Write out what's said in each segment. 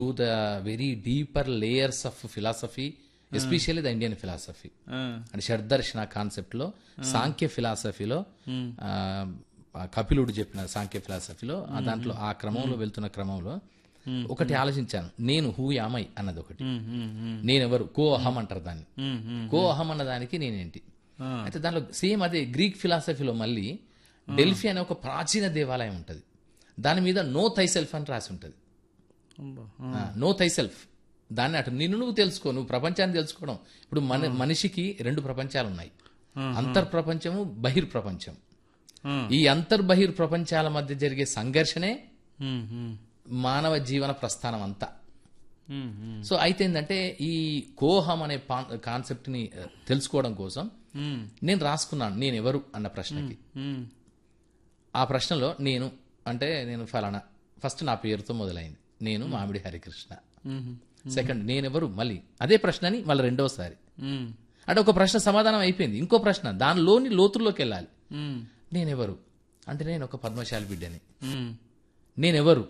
To the very deeper layers of philosophy especially the Indian philosophy అంటే షడ్దర్శన concept లో సాంఖ్య ఫిలాసఫీలో ఆ, ఆ కపిలుడు చెప్పిన సాంఖ్య ఫిలాసఫీలో ఆ దాంట్లో ఆ క్రమంలో వెళ్తున్న క్రమంలో ఒకటి ఆలోచించాను నేను హూ యామై అన్నది ఒకటి నేనెవరు కో అహం అంటారు దాన్ని కో అహం అన్న దానికి నేనేంటి అయితే దానిలో సేమ్ అదే గ్రీక్ ఫిలాసఫీలో మళ్ళీ డెల్ఫీ అనే ఒక ప్రాచీన దేవాలయం ఉంటుంది దాని మీద నో థైసెల్ఫ్ అని రాసి ఉంటుంది నో థైసెల్ఫ్ దాన్ని అటు నిన్ను నువ్వు తెలుసుకో నువ్వు ప్రపంచాన్ని తెలుసుకోవడం ఇప్పుడు మన మనిషికి రెండు ప్రపంచాలు ఉన్నాయి అంతర్ ప్రపంచము బహిర్ ప్రపంచం ఈ అంతర్ బహిర్ ప్రపంచాల మధ్య జరిగే సంఘర్షణే మానవ జీవన ప్రస్థానం అంతా సో అయితే ఏంటంటే ఈ కోహం అనే కాన్సెప్ట్ ని ఆ, తెలుసుకోవడం కోసం నేను రాసుకున్నాను నేను ఎవరు అన్న ప్రశ్నకి ఆ ప్రశ్నలో నేను అంటే నేను ఫలానా ఫస్ట్ నా పేరుతో మొదలైంది నేను మామిడి హరికృష్ణ సెకండ్ నేనెవరు మళ్ళీ అదే ప్రశ్నని మళ్ళీ రెండోసారి అంటే ఒక ప్రశ్న సమాధానం అయిపోయింది ఇంకో ప్రశ్న దానిలోని లోతుల్లోకి వెళ్ళాలి నేనెవరు అంటే నేను ఒక పద్మశాలి బిడ్డని నేనెవరు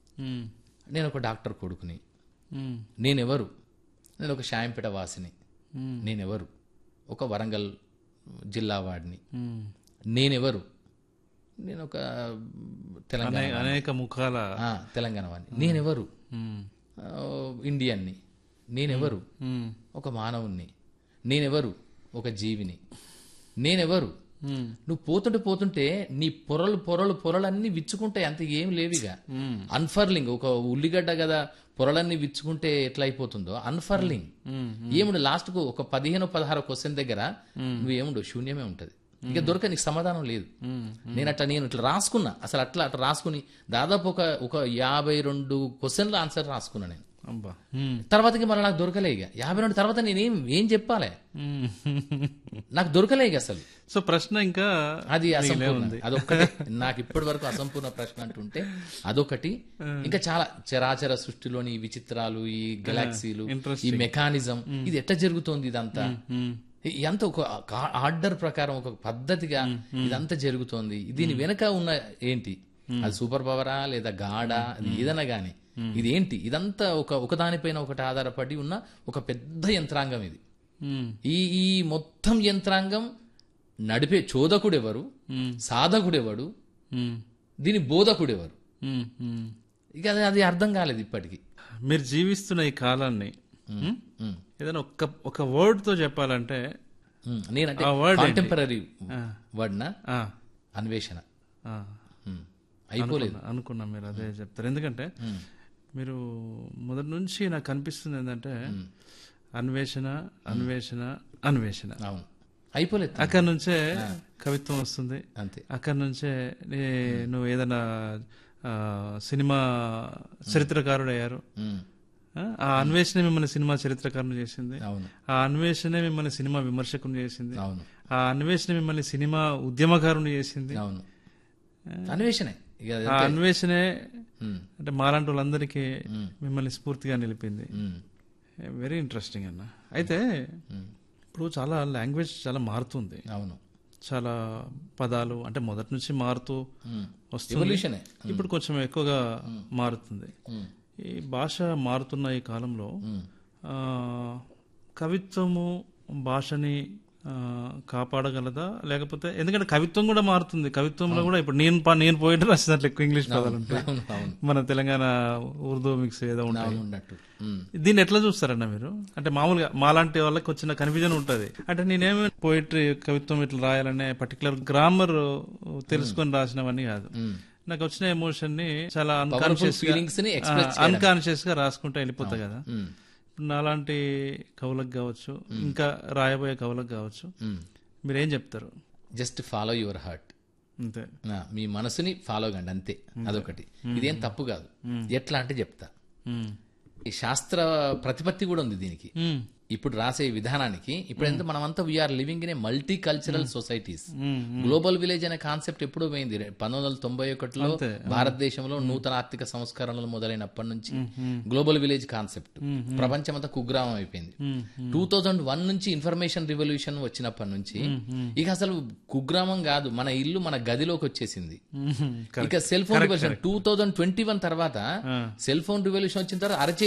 నేను ఒక డాక్టర్ కొడుకుని నేనెవరు నేను ఒక షాయంపేట వాసిని నేనెవరు ఒక వరంగల్ జిల్లా వాడిని నేనెవరు నేను ఒక తెలంగాణ అనే- అనేక ముఖాల ఆ, తెలంగాణ వాడిని నేనెవరు మ్మ్. ఆ, ఇండియన్ని నేనెవరు మ్మ్. ఒక మానవుణ్ణి నేనెవరు ఒక జీవిని నేనెవరు మ్మ్. నువ్వు పోతుంటే పోతుంటే నీ పొరలు పొరలు పొరలన్నీ విచ్చుకుంటాయి అంత ఏం లేవిగా అన్ఫర్లింగ్ ఒక ఉల్లిగడ్డ కదా పొరలన్నీ విచ్చుకుంటే ఎట్లా అయిపోతుందో అన్ఫర్లింగ్ ఏముండు లాస్ట్ కు ఒక పదిహేను పదహారు క్వశ్చన్ దగ్గర నువ్వేముండు శూన్యమే ఉంటది ఇంకా దొరక నీకు సమాధానం లేదు నేను అట్లా నేను ఇట్లా రాసుకున్నా అసలు అట్లా అట్లా రాసుకుని దాదాపు ఒక ఒక యాభై రెండు క్వశ్చన్ల ఆన్సర్ రాసుకున్నా నేను అబ్బా మ్మ్. తర్వాతకి మళ్ళీ నాకు దొరకలే ఇక యాభై రెండు తర్వాత నేనేం ఏం చెప్పాలి మ్మ్. నాకు దొరకలే ఇక అసలు సో ప్రశ్న ఇంకా అది అసంపూర్ణ అదొక్కటి నాకు ఇప్పటి వరకు అసంపూర్ణ ప్రశ్న అంటుంటే అదొకటి ఇంకా చాలా చరాచర సృష్టిలోని ఈ విచిత్రాలు ఈ గెలాక్సీలు ఈ మెకానిజం ఇది ఎట్లా జరుగుతోంది ఇదంతా మ్మ్. ఇదంతా ఒక ఆర్డర్ ప్రకారం ఒక పద్ధతిగా ఇదంతా జరుగుతోంది దీని వెనక ఉన్న ఏంటి అది సూపర్ పవరా లేదా గాడా అది ఏదైనా గానీ ఇది ఏంటి ఇదంతా ఒక ఒకదానిపైన ఒకటి ఆధారపడి ఉన్న ఒక పెద్ద యంత్రాంగం ఇది మ్మ్. ఈ ఈ మొత్తం యంత్రాంగం నడిపే చోదకుడెవరు సాధకుడెవడు మ్మ్. దీని బోధకుడెవరు మ్మ్. మ్మ్. ఇక అది అది అర్థం కాలేదు ఇప్పటికి మీరు జీవిస్తున్న ఈ కాలాన్ని మ్మ్? ఉమ్, ఏదైనా ఒక్క ఒక వర్డ్ తో చెప్పాలంటే ఉమ్, నేనంటే ఆ word ఏంటి? కాంటెంపరీ వర్డ్నా ఆ, అన్వేషణ ఆ, ఉమ్, అయిపోలేదు అనుకున్నా- అనుకున్నా మీరు అదే చెప్తారు ఎందుకంటే మీరు మొదటి నుంచి నాకు కనిపిస్తుంది ఏంటంటే అన్వేషణ అన్వేషణ అన్వేషణ అవును అయిపోలేదు అక్కడి నుంచే కవిత్వం వస్తుంది అంతే అక్కడి నుంచే నీ- నువ్వు ఏదైనా ఆ, సినిమా చరిత్రకారుడు అయ్యారు ఉమ్, ఆ, ఆ అన్వేషణ మిమ్మల్ని సినిమా చరిత్రకారుని చేసింది అవును ఆ అన్వేషణే మిమ్మల్ని సినిమా విమర్శకుని చేసింది అవును ఆ అన్వేషణ మిమ్మల్ని సినిమా ఉద్యమకారుని చేసింది అవును అన్వేషణే ఇక అది- ఆ అన్వేషణే ఉమ్, అంటే మాలాంటి వాళ్ళందరికీ మిమ్మల్ని స్ఫూర్తిగా నిలిపింది ఉమ్, వెరీ ఇంట్రెస్టింగ్ అన్న అయితే ఇప్పుడు చాలా లాంగ్వేజ్ చాలా మారుతుంది అవును చాలా పదాలు అంటే మొదటి నుంచి మారుతూ వస్తుంది ఎవల్యూషనే ఇప్పుడు కొంచెం ఎక్కువగా మారుతుంది ఉమ్, ఈ భాష మారుతున్న ఈ కాలంలో ఉమ్, ఆ, కవిత్వము భాషని ఆ, కాపాడగలదా లేకపోతే ఎందుకంటే కవిత్వం కూడా మారుతుంది కవిత్వంలో కూడా ఇప్పుడు నేను పా- నేను పోయిన రాసినట్లు ఎక్కువ ఇంగ్లీష్ పదాలు ఉంటాయి అవును అవును మన తెలంగాణ ఉర్దూ మిక్స్ ఏదో ఉంటాయి అవును ఉన్నట్టు ఉమ్, దీన్ని ఎట్లా చూస్తారన్న మీరు అంటే మామూలుగా మాలాంటి వాళ్ళకి వచ్చిన కన్ఫ్యూజన్ ఉంటది అంటే నేనేమి పోయిటరీ కవిత్వం ఇట్లా రాయాలనే పర్టికులర్ గ్రామర్ తెలుసుకొని రాసినవన్నీ కాదు ఉమ్. నాకు వచ్చిన ఎమోషన్ ని చాలా పవర్ఫుల్ అన్కాన్షియస్ ఫీలింగ్స్ ని ఎక్స్ప్రెస్ అన్కాన్షియస్ గా రాసుకుంటూ వెళ్ళిపోతా కదా ఉమ్, ఇప్పుడు నాలాంటి కవులకు కావచ్చు ఇంకా రాయబోయే కవులకు కావచ్చు ఉమ్. మీరేం చెప్తారు జస్ట్ ఫాలో యువర్ హార్ట్ అంతే మీ మనసుని ఫాలో కండి అంతే అదొకటి ఇదేం తప్పు కాదు ఎట్లా అంటే చెప్తా ఉమ్. ఈ శాస్త్ర ప్రతిపత్తి కూడా ఉంది దీనికి ఉమ్. ఇప్పుడు రాసే విధానానికి ఇప్పుడు ఎంత మనమంతా we are living in a multi cultural societies global village అనే కాన్సెప్ట్ ఎప్పుడు పోయింది పంతొమ్మిది వందల తొంభై ఒకటిలో భారతదేశంలో నూతన ఆర్థిక సంస్కరణలు మొదలైనప్పటి నుంచి గ్లోబల్ విలేజ్ కాన్సెప్ట్ ప్రపంచమంతా కుగ్రామం అయిపోయింది టూ థౌజండ్ వన్ నుంచి ఇన్ఫర్మేషన్ రివల్యూషన్ వచ్చినప్పటి నుంచి ఇక అసలు కుగ్రామం కాదు మన ఇల్లు మన గదిలోకి వచ్చేసింది ఇక cell phone revolution two thousand twenty one తర్వాత సెల్ ఫోన్ రివల్యూషన్ వచ్చిన తర్వాత అరచే